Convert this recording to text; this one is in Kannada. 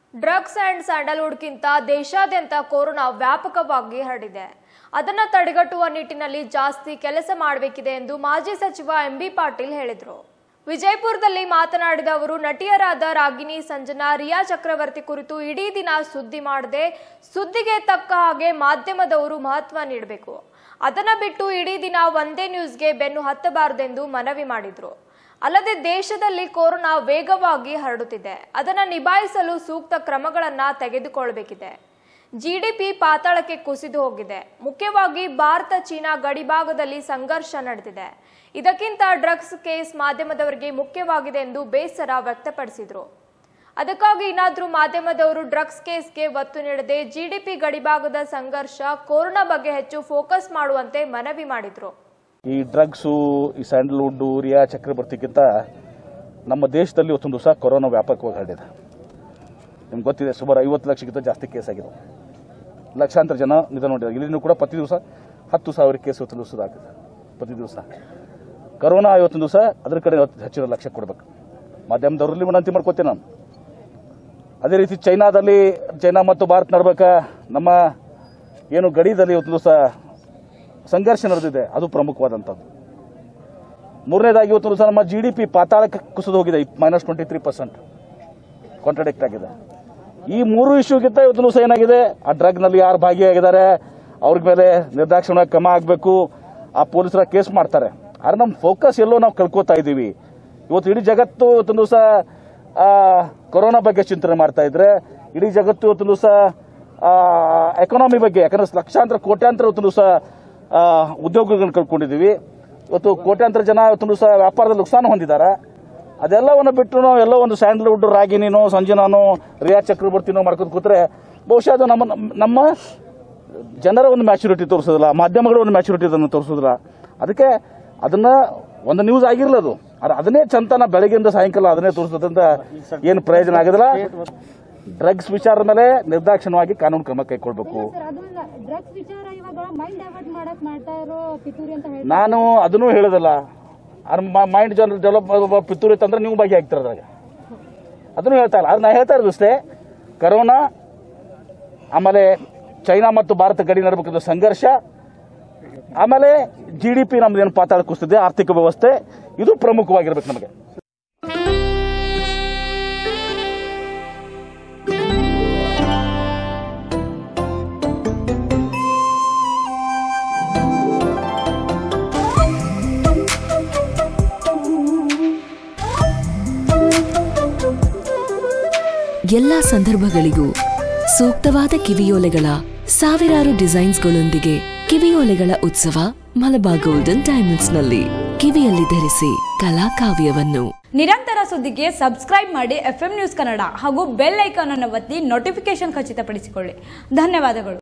ಡ್ರಗ್ಸ್ ಅಂಡ್ ಸ್ಯಾಂಡಲ್ವುಡ್ಗಿಂತ ದೇಶಾದ್ಯಂತ ಕೊರೋನಾ ವ್ಯಾಪಕವಾಗಿ ಹರಡಿದೆ ಅದನ್ನು ತಡೆಗಟ್ಟುವ ನಿಟ್ಟಿನಲ್ಲಿ ಜಾಸ್ತಿ ಕೆಲಸ ಮಾಡಬೇಕಿದೆ ಎಂದು ಮಾಜಿ ಸಚಿವ ಎಂಬಿ ಪಾಟೀಲ್ ಹೇಳಿದರು ವಿಜಯಪುರದಲ್ಲಿ ಮಾತನಾಡಿದ ಅವರು ನಟಿಯರಾದ ರಾಗಿಣಿ ಸಂಜನಾ ರಿಯಾ ಚಕ್ರವರ್ತಿ ಕುರಿತು ಇಡೀ ದಿನ ಸುದ್ದಿ ಮಾಡದೆ ಸುದ್ದಿಗೆ ತಕ್ಕ ಹಾಗೆ ಮಾಧ್ಯಮದವರು ಮಹತ್ವ ನೀಡಬೇಕು ಅದನ್ನ ಬಿಟ್ಟು ಇಡೀ ದಿನ ಒಂದೇ ನ್ಯೂಸ್ಗೆ ಬೆನ್ನು ಹತ್ತಬಾರದೆಂದು ಮನವಿ ಮಾಡಿದರು ಅಲ್ಲದೆ ದೇಶದಲ್ಲಿ ಕೊರೋನಾ ವೇಗವಾಗಿ ಹರಡುತ್ತಿದೆ ಅದನ್ನು ನಿಭಾಯಿಸಲು ಸೂಕ್ತ ಕ್ರಮಗಳನ್ನು ತೆಗೆದುಕೊಳ್ಳಬೇಕಿದೆ ಜಿಡಿಪಿ ಪಾತಾಳಕ್ಕೆ ಕುಸಿದು ಹೋಗಿದೆ ಮುಖ್ಯವಾಗಿ ಭಾರತ ಚೀನಾ ಗಡಿಭಾಗದಲ್ಲಿ ಸಂಘರ್ಷ ನಡೆದಿದೆ ಇದಕ್ಕಿಂತ ಡ್ರಗ್ಸ್ ಕೇಸ್ ಮಾಧ್ಯಮದವರಿಗೆ ಮುಖ್ಯವಾಗಿದೆ ಎಂದು ಬೇಸರ ವ್ಯಕ್ತಪಡಿಸಿದರು ಅದಕ್ಕಾಗಿ ಏನಾದರೂ ಮಾಧ್ಯಮದವರು ಡ್ರಗ್ಸ್ ಕೇಸ್ಗೆ ಒತ್ತು ನೀಡದೆ ಜಿಡಿಪಿ ಗಡಿಭಾಗದ ಸಂಘರ್ಷ ಕೊರೋನಾ ಬಗ್ಗೆ ಹೆಚ್ಚು ಫೋಕಸ್ ಮಾಡುವಂತೆ ಮನವಿ ಮಾಡಿದರು ಈ ಡ್ರಗ್ಸು ಈ ಸ್ಯಾಂಡಲ್ವುಡ್ಡು ರಿಯಾ ಚಕ್ರವರ್ತಿಗಿಂತ ನಮ್ಮ ದೇಶದಲ್ಲಿ ಇವತ್ತೊಂದು ದಿವಸ ಕೊರೋನಾ ವ್ಯಾಪಕವಾಗಿ ಹರಡಿದೆ ನಿಮ್ಗೆ ಗೊತ್ತಿದೆ ಸುಮಾರು ಐವತ್ತು ಲಕ್ಷಕ್ಕಿಂತ ಜಾಸ್ತಿ ಕೇಸ್ ಆಗಿದೆ ಲಕ್ಷಾಂತರ ಜನ ನಿಧನ ಹೊಂದಿದ್ದಾರೆ ಇಲ್ಲಿನೂ ಕೂಡ ಪ್ರತಿ ದಿವಸ ಹತ್ತು ಸಾವಿರ ಕೇಸ್ ಇವತ್ತೊಂದು ದಿವಸ ಆಗಿದೆ ಪ್ರತಿ ದಿವಸ ಕೊರೋನಾ ಇವತ್ತೊಂದು ದಿವಸ ಅದ್ರ ಕಡೆ ಇವತ್ತು ಹೆಚ್ಚಿನ ಲಕ್ಷ್ಯ ಕೊಡಬೇಕು ಮಾಧ್ಯಮದವರಲ್ಲಿ ವಿನಂತಿ ಮಾಡ್ಕೋತೇನೆ ನಾನು ಅದೇ ರೀತಿ ಚೈನಾದಲ್ಲಿ ಚೈನಾ ಮತ್ತು ಭಾರತ ನಡ್ಬೇಕ ನಮ್ಮ ಏನು ಗಡಿದಲ್ಲಿ ಇವತ್ತು ದಿವಸ ಸಂಘರ್ಷ ನಡೆದಿದೆ ಅದು ಪ್ರಮುಖವಾದಂಥದ್ದು ಮೂರನೇದಾಗಿ ಇವತ್ತು ದಿವಸ ನಮ್ಮ ಜಿ ಡಿ ಪಿ ಪಾತಾಳಕ್ಕೆ ಕುಸಿದು ಹೋಗಿದೆ minus twenty three percent contradict ಆಗಿದೆ ಈ ಮೂರು ಇಶ್ಯೂಗಿಂತ ಇವತ್ತು ದಿವಸ ಏನಾಗಿದೆ ಆ ಡ್ರಗ್ನಲ್ಲಿ ಯಾರು ಭಾಗಿಯಾಗಿದ್ದಾರೆ ಅವ್ರ ಮೇಲೆ ನಿರ್ದಾಕ್ಷಿಣ್ಯ ಕ್ರಮ ಆಗಬೇಕು ಆ ಪೊಲೀಸರ ಕೇಸ್ ಮಾಡ್ತಾರೆ ಆದ್ರೆ ನಮ್ಮ ಫೋಕಸ್ ಎಲ್ಲೋ ನಾವು ಕಳ್ಕೊತಾ ಇದ್ದೀವಿ ಇವತ್ತು ಇಡೀ ಜಗತ್ತು ಇವತ್ತು ದಿವಸ ಕೊರೋನಾ ಬಗ್ಗೆ ಚಿಂತನೆ ಮಾಡ್ತಾ ಇದ್ರೆ ಇಡೀ ಜಗತ್ತು ಇವತ್ತು ದಿವಸ ಎಕಾನಮಿ ಬಗ್ಗೆ ಯಾಕಂದ್ರೆ ಲಕ್ಷಾಂತರ ಕೋಟ್ಯಾಂತರ ಇವತ್ತು ದಿವಸ ಉದ್ಯೋಗಗಳನ್ನು ಕಳ್ಕೊಂಡಿದ್ದೀವಿ ಇವತ್ತು ಕೋಟ್ಯಾಂತರ ಜನ ಇವತ್ತು ದಿವಸ ವ್ಯಾಪಾರದಲ್ಲಿ ನುಕ್ಸಾನ ಹೊಂದಿದ್ದಾರೆ ಅದೆಲ್ಲವನ್ನು ಬಿಟ್ಟು ನಾವು ಎಲ್ಲೋ ಒಂದು ಸ್ಯಾಂಡಲ್ವುಡ್ ರಾಗಿನಿನೋ ಸಂಜನಾನೋ ರಿಯಾ ಚಕ್ರವರ್ತಿನೋ ಮಾಡ್ಕೊಂಡು ಕೂತ್ರೆ ಬಹುಶಃ ಅದು ನಮ್ಮ ನಮ್ಮ ಜನರ ಒಂದು ಮ್ಯಾಚುರಿಟಿ ತೋರಿಸೋದಿಲ್ಲ ಮಾಧ್ಯಮಗಳ ಒಂದು ಮ್ಯಾಚುರಿಟಿ ಅದನ್ನು ತೋರಿಸೋದಿಲ್ಲ ಅದಕ್ಕೆ ಅದನ್ನ ಒಂದು ನ್ಯೂಸ್ ಆಗಿರ್ಲದು ಆದ್ರೆ ಅದನ್ನೇ ಚಂತನ ಬೆಳಗ್ಗೆಯಿಂದ ಸಾಯಂಕಾಲ ಅದನ್ನೇ ತೋರಿಸೋದ್ರಿಂದ ಏನು ಪ್ರಯೋಜನ ಆಗೋದಿಲ್ಲ ಡ್ರಗ್ಸ್ ವಿಚಾರದ ಮೇಲೆ ನಿರ್ದಾಕ್ಷಿಣ್ಯವಾಗಿ ಕಾನೂನು ಕ್ರಮ ಕೈಗೊಳ್ಬೇಕು ಸರ್ ಅದನ್ನ ಡ್ರಗ್ಸ್ ವಿಚಾರ ಇವಾಗ ಮೈಂಡ್ ಡೈವರ್ಟ್ ಮಾಡಕ್ ಮಾಡ್ತಾ ಇರೋ ಪಿತೂರಿ ಅಂತ ಹೇಳಿ ನಾನು ಅದನ್ನೂ ಹೇಳೋದಿಲ್ಲ ಮೈಂಡ್ ಜನ ಡೆವಲಪ್ ಪಿತ್ತೂರಿ ತಂದ್ರೆ ನೀವು ಭಾಗಿ ಆಗ್ತೀರ ಅದ್ರಾಗ ಅದನ್ನು ಹೇಳ್ತಾ ಇಲ್ಲ ಅದು ನಾ ಹೇಳ್ತಾ ಇರೋದು ಅಷ್ಟೇ ಕರೋನಾ ಆಮೇಲೆ ಚೈನಾ ಮತ್ತು ಭಾರತ ಗಡಿ ನಡಬೇಕಿದ್ದ ಸಂಘರ್ಷ ಆಮೇಲೆ ಜಿ ಡಿ ಪಿ ನಮ್ದೇನು ಪಾತಾಳ ಕುಸಿದೆ ಆರ್ಥಿಕ ವ್ಯವಸ್ಥೆ ಇದು ಪ್ರಮುಖವಾಗಿರ್ಬೇಕು ನಮಗೆ ಎಲ್ಲಾ ಸಂದರ್ಭಗಳಿಗೂ ಸೂಕ್ತವಾದ ಕಿವಿಯೋಲೆಗಳ ಸಾವಿರಾರು ಡಿಸೈನ್ಸ್ಗಳೊಂದಿಗೆ ಕಿವಿಯೋಲೆಗಳ ಉತ್ಸವ ಮಲಬಾ ಗೋಲ್ಡನ್ ಡೈಮಂಡ್ಸ್ನಲ್ಲಿ ಕಿವಿಯಲ್ಲಿ ಧರಿಸಿ ಕಲಾಕಾವ್ಯವನ್ನು ನಿರಂತರ ಸುದ್ದಿಗೆ ಸಬ್ಸ್ಕ್ರೈಬ್ ಮಾಡಿ ಎಫ್ ನ್ಯೂಸ್ ಕನ್ನಡ ಹಾಗೂ ಬೆಲ್ ಐಕಾನ್ ಅನ್ನು ಒತ್ತಿ ನೋಟಿಫಿಕೇಶನ್ ಖಚಿತಪಡಿಸಿಕೊಳ್ಳಿ ಧನ್ಯವಾದಗಳು